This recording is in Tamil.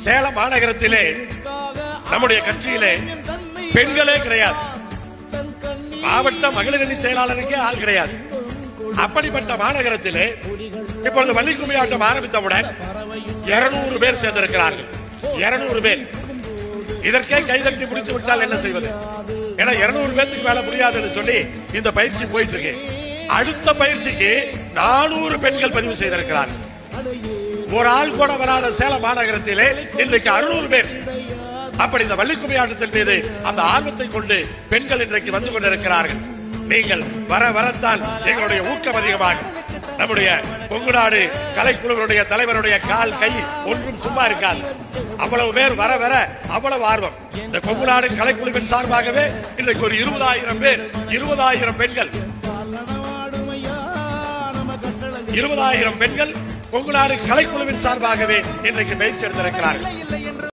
சேலம் மாநகரத்திலே நம்முடைய கட்சியிலே பெண்களே கிடையாது மாவட்ட மகளிரணி செயலாளருக்கே ஆள் கிடையாது அப்படிப்பட்ட மாநகரத்திலே இப்பொழுது வள்ளிக்கும்மி ஆட்டம் ஆரம்பித்தவுடன் இருநூறு பேர் சேர்ந்திருக்கிறார்கள் இருநூறு பேர் இதற்கே கைதட்டி முடித்து விட்டால் என்ன செய்வது ஏன்னா இருநூறு பேத்துக்கு மேல முடியாதுன்னு சொல்லி இந்த பயிற்சி போயிட்டு இருக்கு அடுத்த பயிற்சிக்கு நானூறு பெண்கள் பதிவு செய்திருக்கிறார்கள் ஒரு ஆள் கூட வராத சேலம் மாநகரத்திலே இன்றைக்கு அறுநூறு பேர் அப்படி இந்த வள்ளிக்கும்மி ஆட்டத்தின் மீது அந்த ஆர்வத்தை கொண்டு பெண்கள் இன்றைக்கு வந்து கொண்டிருக்கிறார்கள் நீங்கள் வர வரத்தான் எங்களுடைய ஊக்கம் அதிகமாகும் நம்முடைய கொங்குநாடு கலைக்குழுவினுடைய தலைவருடைய கால் கை ஒன்றும் சும்மா இருக்காது அவ்வளவு பேர் வர வர அவ்வளவு ஆர்வம் இந்த கொங்குநாடு கலைக்குழுவின் சார்பாகவே இன்றைக்கு ஒரு இருபதாயிரம் பேர் இருபதாயிரம் பெண்கள் இருபதாயிரம் பெண்கள் கொங்குநாடு கலைக்குழுவின் சார்பாகவே இன்றைக்கு பயிற்சி எடுத்திருக்கிறார்கள்